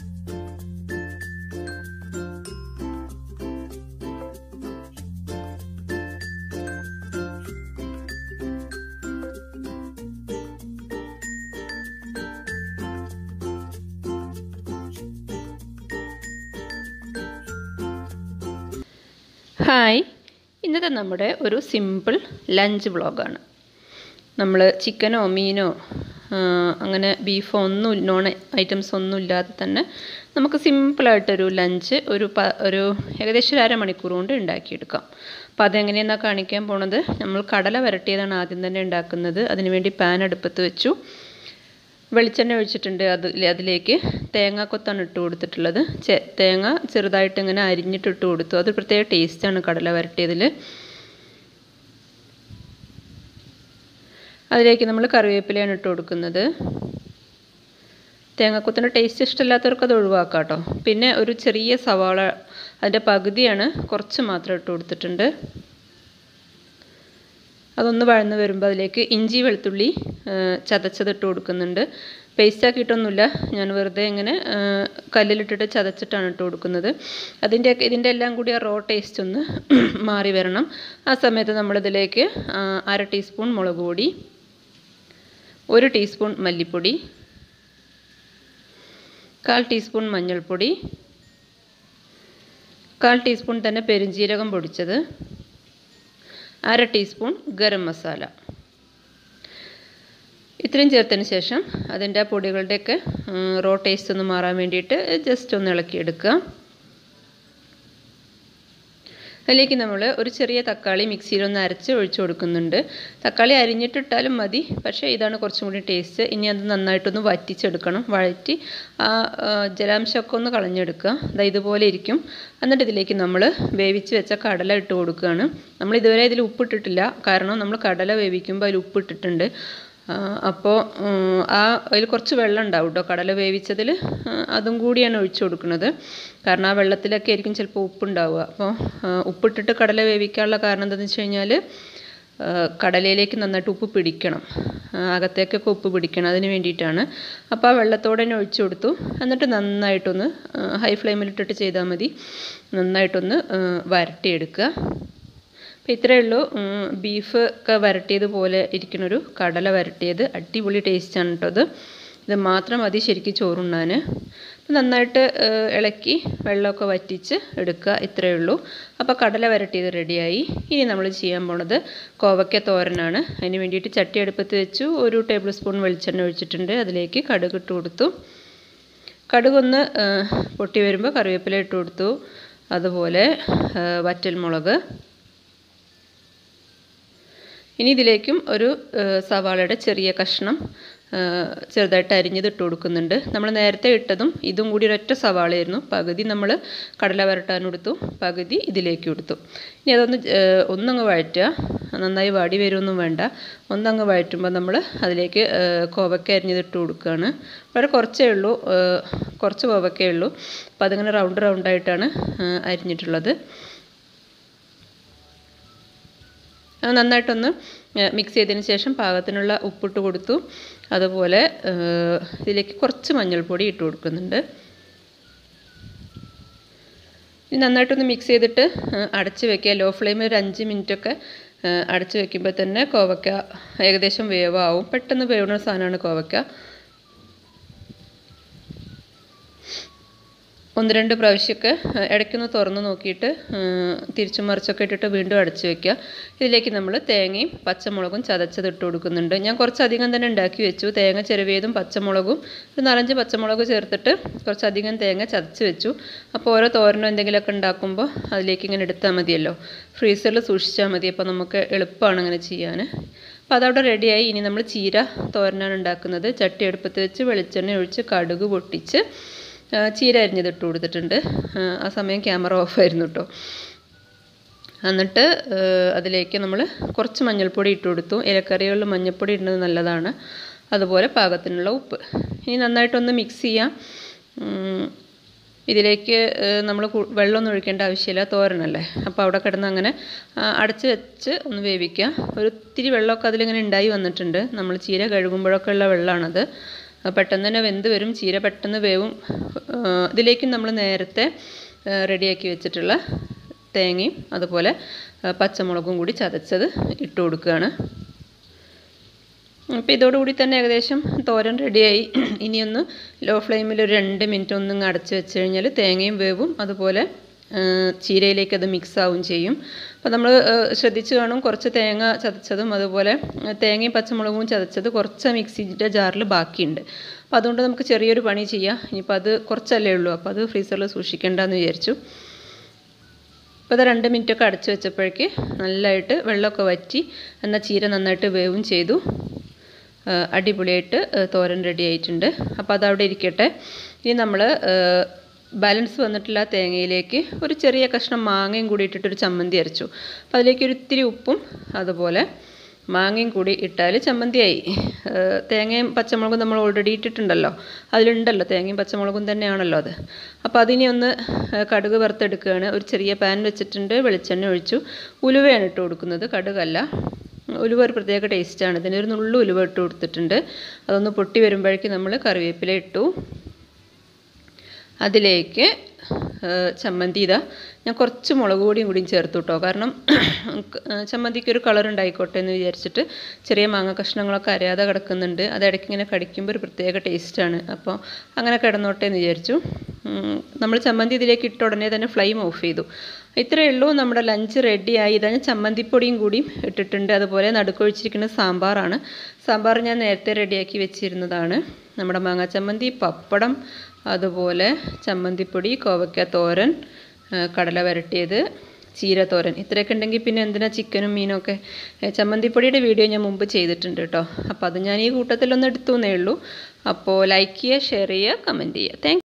hi ഇന്നത്തെ നമ്മുടെ ഒരു സിമ്പിൾ ലഞ്ച് വ്ളോഗാണ് നമ്മൾ ചിക്കനോ മീനോ ആ, അങ്ങനെ ബീഫോ ഒന്നും നോൺ ഐറ്റംസ് ഒന്നും ഇല്ലാതെ തന്നെ നമുക്ക് സിമ്പിളായിട്ടൊരു ലഞ്ച് ഒരു പ ഒരു ഏകദേശം ഒരു അരമണിക്കൂർ കൊണ്ട് ഉണ്ടാക്കിയെടുക്കാം അപ്പോൾ അതെങ്ങനെയെന്നാണ് കാണിക്കാൻ പോണത് നമ്മൾ കടല വരട്ടിയതാണ് ആദ്യം തന്നെ ഉണ്ടാക്കുന്നത് അതിനുവേണ്ടി പാൻ അടുപ്പത്ത് വെച്ചു വെളിച്ചെണ്ണ ഒഴിച്ചിട്ടുണ്ട് അത് അതിലേക്ക് തേങ്ങാക്കൊത്താണ് ഇട്ട് കൊടുത്തിട്ടുള്ളത് ചെ തേങ്ങ ചെറുതായിട്ട് ഇങ്ങനെ അരിഞ്ഞിട്ട് ഇട്ട് കൊടുത്തു അത് പ്രത്യേക ടേസ്റ്റാണ് കടല വരട്ടിയതിൽ അതിലേക്ക് നമ്മൾ കറിവേപ്പിലയാണ് ഇട്ട് കൊടുക്കുന്നത് തേങ്ങാക്കൊത്തിൻ്റെ ടേസ്റ്റ് ഇഷ്ടമില്ലാത്തവർക്ക് അത് ഒഴിവാക്കാം കേട്ടോ പിന്നെ ഒരു ചെറിയ സവാള അതിൻ്റെ പകുതിയാണ് കുറച്ച് മാത്രം ഇട്ട് കൊടുത്തിട്ടുണ്ട് അതൊന്ന് വഴന്ന് വരുമ്പോൾ അതിലേക്ക് ഇഞ്ചി വെളുത്തുള്ളി ചതച്ചതിട്ട് കൊടുക്കുന്നുണ്ട് പേസ്റ്റ് ആക്കിയിട്ടൊന്നുമില്ല ഞാൻ വെറുതെ ഇങ്ങനെ ആ, കല്ലിലിട്ടിട്ട് ചതച്ചിട്ടാണ് ഇട്ട് കൊടുക്കുന്നത് അതിൻ്റെ ഇതിൻ്റെ എല്ലാം കൂടി ആ റോ ടേസ്റ്റ് ഒന്ന് മാറി വരണം ആ സമയത്ത് നമ്മളിതിലേക്ക് ആ, അര ടീസ്പൂൺ മുളക് പൊടി ഒരു ടീസ്പൂൺ മല്ലിപ്പൊടി കാൽ ടീസ്പൂൺ മഞ്ഞൾപ്പൊടി കാൽ ടീസ്പൂൺ തന്നെ പെരുംജീരകം പൊടിച്ചത് അര ടീസ്പൂൺ ഗരം മസാല ഇത്രയും ചേർത്തതിന് ശേഷം അതിൻ്റെ ആ പൊടികളുടെയൊക്കെ റോ ടേസ്റ്റ് ഒന്ന് മാറാൻ വേണ്ടിയിട്ട് ജസ്റ്റ് ഒന്ന് ഇളക്കിയെടുക്കുക അതിലേക്ക് നമ്മൾ ഒരു ചെറിയ തക്കാളി മിക്സിയിലൊന്ന് അരച്ച് ഒഴിച്ചു കൊടുക്കുന്നുണ്ട് തക്കാളി അരിഞ്ഞിട്ടിട്ടാലും മതി പക്ഷേ ഇതാണ് കുറച്ചും കൂടി ടേസ്റ്റ് ഇനി അത് നന്നായിട്ടൊന്ന് വറ്റിച്ചെടുക്കണം വഴറ്റി ആ ആ, ജലാംശമൊക്കെ ഒന്ന് കളഞ്ഞെടുക്കുക അതായത് ഇതുപോലെ ഇരിക്കും എന്നിട്ട് ഇതിലേക്ക് നമ്മൾ വേവിച്ച് വെച്ച കടല ഇട്ട് കൊടുക്കുകയാണ് നമ്മൾ ഇതുവരെ ഇതിൽ ഉപ്പിട്ടിട്ടില്ല കാരണം നമ്മൾ കടല വേവിക്കുമ്പോൾ അതിൽ ഉപ്പിട്ടിട്ടുണ്ട് അപ്പോൾ ആ അതിൽ കുറച്ച് വെള്ളം ഉണ്ടാവും കേട്ടോ കടല വേവിച്ചതിൽ അതും കൂടിയാണ് ഒഴിച്ചു കൊടുക്കുന്നത് കാരണം ആ വെള്ളത്തിലൊക്കെ ആയിരിക്കും ചിലപ്പോൾ ഉപ്പുണ്ടാവുക അപ്പോൾ ഉപ്പിട്ടിട്ട് കടല വേവിക്കാനുള്ള കാരണം എന്താണെന്ന് വെച്ച് കഴിഞ്ഞാൽ കടലയിലേക്ക് നന്നായിട്ട് ഉപ്പ് പിടിക്കണം ആ, അകത്തേക്കൊക്കെ ഉപ്പ് പിടിക്കണം അതിന് വേണ്ടിയിട്ടാണ് അപ്പോൾ ആ വെള്ളത്തോടെ തന്നെ ഒഴിച്ചു കൊടുത്തു എന്നിട്ട് നന്നായിട്ടൊന്ന് ഹൈ ഫ്ലെയിമിലിട്ടിട്ട് ചെയ്താൽ മതി നന്നായിട്ടൊന്ന് ആ, വരട്ടിയെടുക്കുക അപ്പോൾ ഇത്രയേ ഉള്ളൂ ഉം, ബീഫ് ഒക്കെ വരട്ടിയതുപോലെ ഇരിക്കണൊരു കടല വരട്ടിയത് അടിപൊളി ടേസ്റ്റാണ് കേട്ടോ ഇത് ഇത് മാത്രം മതി ശരിക്കും ചോറുണ്ണാൻ അപ്പോൾ നന്നായിട്ട് ഏഹ്, ഇളക്കി വെള്ളമൊക്കെ വറ്റിച്ച് എടുക്കുക ഇത്രയേ ഉള്ളൂ അപ്പോൾ കടല വരട്ടിയത് റെഡിയായി ഇനി നമ്മൾ ചെയ്യാൻ പോണത് കോവയ്ക്ക തോരനാണ് അതിന് വേണ്ടിയിട്ട് ചട്ടി അടുപ്പത്ത് വെച്ചു ഒരു ടേബിൾ സ്പൂൺ വെളിച്ചെണ്ണ ഒഴിച്ചിട്ടുണ്ട് അതിലേക്ക് കടുക് ഇട്ട് കൊടുത്തു കടുകൊന്ന് ഏഹ്, പൊട്ടി വരുമ്പോൾ കറിവേപ്പില ഇട്ട് കൊടുത്തു അതുപോലെ ഏഹ്, വറ്റൽമുളക് ഇനി ഇതിലേക്കും ഒരു ഏഹ്, സവാളയുടെ ചെറിയ കഷ്ണം ഏഹ്, ചെറുതായിട്ട് അരിഞ്ഞത് ഇട്ട് കൊടുക്കുന്നുണ്ട് നമ്മൾ നേരത്തെ ഇട്ടതും ഇതും കൂടി ഒരൊറ്റ സവാളയായിരുന്നു പകുതി നമ്മൾ കടല വരട്ടാൻ കൊടുത്തു പകുതി ഇതിലേക്ക് കൊടുത്തു ഇനി അതൊന്ന് ഏഹ്, ഒന്നങ്ങ് വഴറ്റുക നന്നായി വാടി വരുമൊന്നും വേണ്ട ഒന്നങ്ങ് വഴറ്റുമ്പോൾ നമ്മൾ അതിലേക്ക് ഏഹ്, കോവയ്ക്ക അരിഞ്ഞത് ഇട്ട് കൊടുക്കുകയാണ് വളരെ കുറച്ചേ ഉള്ളൂ ഏഹ്, കുറച്ച് കോവയ്ക്കേ ഉള്ളൂ അപ്പോൾ അതിങ്ങനെ റൗണ്ട് റൗണ്ടായിട്ടാണ് ഏഹ്, അരിഞ്ഞിട്ടുള്ളത് അത് നന്നായിട്ടൊന്ന് മിക്സ് ചെയ്തതിന് ശേഷം പാകത്തിനുള്ള ഉപ്പിട്ട് കൊടുത്തു അതുപോലെ ഏഹ്, ഇതിലേക്ക് കുറച്ച് മഞ്ഞൾപ്പൊടി ഇട്ട് കൊടുക്കുന്നുണ്ട് ഇനി നന്നായിട്ടൊന്ന് മിക്സ് ചെയ്തിട്ട് ഏഹ്, അടച്ച് വെക്കുക ലോ ഫ്ലെയിമിൽ ഒരു അഞ്ച് മിനിറ്റൊക്കെ ഏഹ്, അടച്ച് വെക്കുമ്പോൾ തന്നെ കോവയ്ക്ക ഏകദേശം വേവാവും പെട്ടെന്ന് വേവുന്ന സാധനമാണ് കോവയ്ക്ക ഒന്ന് രണ്ട് പ്രാവശ്യമൊക്കെ ഏഹ്, ഇടയ്ക്കൊന്ന് തുറന്ന് നോക്കിയിട്ട് ഏഹ്, തിരിച്ചും മറിച്ചൊക്കെ ഇട്ടിട്ട് വീണ്ടും അടച്ച് വെക്കുക ഇതിലേക്ക് നമ്മൾ തേങ്ങയും പച്ചമുളകും ചതച്ചത് ഇട്ട് കൊടുക്കുന്നുണ്ട് ഞാൻ കുറച്ചധികം തന്നെ ഉണ്ടാക്കി വെച്ചു തേങ്ങ ചെറുവിയതും പച്ചമുളകും ഒരു നാലഞ്ച് പച്ചമുളക് ചേർത്തിട്ട് കുറച്ചധികം തേങ്ങ ചതച്ച് വെച്ചു അപ്പോൾ ഓരോ തോരനോ എന്തെങ്കിലുമൊക്കെ ഉണ്ടാക്കുമ്പോൾ അതിലേക്ക് ഇങ്ങനെ എടുത്താൽ മതിയല്ലോ ഫ്രീസറിൽ സൂക്ഷിച്ചാൽ മതി അപ്പോൾ നമുക്ക് എളുപ്പമാണ് അങ്ങനെ ചെയ്യാൻ അപ്പോൾ അതവിടെ റെഡിയായി ഇനി നമ്മൾ ചീര തോരനാണ് ഉണ്ടാക്കുന്നത് ചട്ടി അടുപ്പത്ത് വെച്ച് വെളിച്ചെണ്ണ ഒഴിച്ച് കടുക് പൊട്ടിച്ച് ആ, ചീര അരിഞ്ഞത് ഇട്ട് കൊടുത്തിട്ടുണ്ട് ആ, ആ സമയം ക്യാമറ ഓഫായിരുന്നു കേട്ടോ എന്നിട്ട് ആ, അതിലേക്ക് നമ്മൾ കുറച്ച് മഞ്ഞൾപ്പൊടി ഇട്ട് കൊടുത്തു ഇലക്കറികളിൽ മഞ്ഞൾപ്പൊടി ഇടുന്നത് നല്ലതാണ് അതുപോലെ പാകത്തിനുള്ള ഉപ്പ് ഇനി നന്നായിട്ടൊന്ന് മിക്സ് ചെയ്യാം ഉം, ഇതിലേക്ക് നമ്മൾ വെള്ളമൊന്നും ഒഴിക്കേണ്ട ആവശ്യമില്ല തോരനല്ലേ അപ്പോൾ അവിടെ കിടന്ന് അങ്ങനെ ആ, അടച്ച് വെച്ച് ഒന്ന് വേവിക്കുക ഒരു ഇത്തിരി വെള്ളമൊക്കെ അതിലിങ്ങനെ ഉണ്ടായി വന്നിട്ടുണ്ട് നമ്മൾ ചീര കഴുകുമ്പോഴൊക്കെ ഉള്ള വെള്ളമാണത് പെട്ടെന്ന് തന്നെ വെന്ത് വരും ചീര പെട്ടെന്ന് വേവും ഇതിലേക്കും നമ്മൾ നേരത്തെ റെഡിയാക്കി വെച്ചിട്ടുള്ള തേങ്ങയും അതുപോലെ പച്ചമുളകും കൂടി ചതച്ചത് ഇട്ട് കൊടുക്കുകയാണ് അപ്പോൾ ഇതോടുകൂടി തന്നെ ഏകദേശം തോരൻ റെഡിയായി ഇനിയൊന്ന് ലോ ഫ്ലെയിമിൽ ഒരു രണ്ട് മിനിറ്റ് ഒന്നും അടച്ച് വെച്ച് കഴിഞ്ഞാൽ തേങ്ങയും വേവും അതുപോലെ ചീരയിലേക്ക് അത് മിക്സ് ആവും ചെയ്യും അപ്പോൾ നമ്മൾ ശ്രദ്ധിച്ച് കാണും കുറച്ച് തേങ്ങ ചതച്ചതും അതുപോലെ തേങ്ങയും പച്ചമുളകും ചതച്ചത് കുറച്ച് മിക്സിയുടെ ജാറിൽ ബാക്കിയുണ്ട് അപ്പോൾ അതുകൊണ്ട് നമുക്ക് ചെറിയൊരു പണി ചെയ്യാം ഇനിയിപ്പോൾ അത് കുറച്ചല്ലേ ഉള്ളൂ അപ്പോൾ അത് ഫ്രീസറിൽ സൂക്ഷിക്കേണ്ടെന്ന് വിചാരിച്ചു അപ്പോൾ അത് രണ്ട് മിനിറ്റൊക്കെ അടച്ചു വെച്ചപ്പോഴേക്ക് നല്ലതായിട്ട് വെള്ളമൊക്കെ വറ്റി എന്നാൽ ചീര നന്നായിട്ട് വേവും ചെയ്തു അടിപൊളിയായിട്ട് തോരൻ റെഡി ആയിട്ടുണ്ട് അപ്പോൾ അതവിടെ ഇരിക്കട്ടെ ഇനി നമ്മൾ ബാലൻസ് വന്നിട്ടുള്ള തേങ്ങയിലേക്ക് ഒരു ചെറിയ കഷ്ണം മാങ്ങയും കൂടി ഇട്ടിട്ടൊരു ചമ്മന്തി അരച്ചു അപ്പോൾ അതിലേക്ക് ഒരു ഇത്തിരി ഉപ്പും അതുപോലെ മാങ്ങയും കൂടി ഇട്ടാൽ ചമ്മന്തിയായി തേങ്ങയും പച്ചമുളകും നമ്മൾ ഓൾറെഡി ഇട്ടിട്ടുണ്ടല്ലോ അതിലുണ്ടല്ലോ തേങ്ങയും പച്ചമുളകും തന്നെയാണല്ലോ അത് അപ്പോൾ അതിനെ ഒന്ന് കടുക് വറുത്തെടുക്കുകയാണ് ഒരു ചെറിയ പാൻ വെച്ചിട്ടുണ്ട് വെളിച്ചെണ്ണ ഒഴിച്ചു ഉലുവയാണ് ഇട്ട് കൊടുക്കുന്നത് കടുകല്ല ഉലുവ ഒരു പ്രത്യേക ടേസ്റ്റാണ് ഇതിന് ഒരു നുള്ളു ഉലുവ ഇട്ട് കൊടുത്തിട്ടുണ്ട് അതൊന്ന് പൊട്ടി വരുമ്പോഴേക്ക് നമ്മൾ കറിവേപ്പില ഇട്ടു അതിലേക്ക് ചമ്മന്തി ഇതാ ഞാൻ കുറച്ച് മുളക് പൊടിയും കൂടിയും ചേർത്ത് കേട്ടോ കാരണം ചമ്മന്തിക്ക് ഒരു കളർ ഉണ്ടായിക്കോട്ടെ എന്ന് വിചാരിച്ചിട്ട് ചെറിയ മാങ്ങ കഷ്ണങ്ങളൊക്കെ അരയാതെ കിടക്കുന്നുണ്ട് അത് ഇടയ്ക്ക് ഇങ്ങനെ കടിക്കുമ്പോൾ ഒരു പ്രത്യേക ടേസ്റ്റാണ് അപ്പോൾ അങ്ങനെ കിടന്നോട്ടെ എന്ന് വിചാരിച്ചു നമ്മൾ ചമ്മന്തി ഇതിലേക്ക് ഇട്ട ഉടനെ തന്നെ ഫ്ലെയിം ഓഫ് ചെയ്തു ഇത്രയേ ഉള്ളൂ നമ്മുടെ ലഞ്ച് റെഡിയായി ഇതാണ് ചമ്മന്തിപ്പൊടിയും കൂടിയും ഇട്ടിട്ടുണ്ട് അതുപോലെ നടുക്കൊഴിച്ചിരിക്കുന്ന സാമ്പാറാണ് സാമ്പാർ ഞാൻ നേരത്തെ റെഡിയാക്കി വെച്ചിരുന്നതാണ് നമ്മുടെ മാങ്ങ ചമ്മന്തി പപ്പടം അതുപോലെ ചമ്മന്തിപ്പൊടി കോവയ്ക്ക തോരൻ കടല വരട്ടിയത് ചീരത്തോരൻ ഇത്രയൊക്കെ ഉണ്ടെങ്കിൽ പിന്നെ എന്തിനാ ചിക്കനും മീനും ഒക്കെ ചമ്മന്തിപ്പൊടിയുടെ വീഡിയോ ഞാൻ മുമ്പ് ചെയ്തിട്ടുണ്ട് കേട്ടോ അപ്പോൾ അത് ഞാൻ ഈ കൂട്ടത്തിലൊന്ന് എടുത്തു എന്നേ ഉള്ളൂ അപ്പോൾ ലൈക്ക് ചെയ്യുക ഷെയർ ചെയ്യുക കമൻറ്റ് ചെയ്യുക താങ്ക്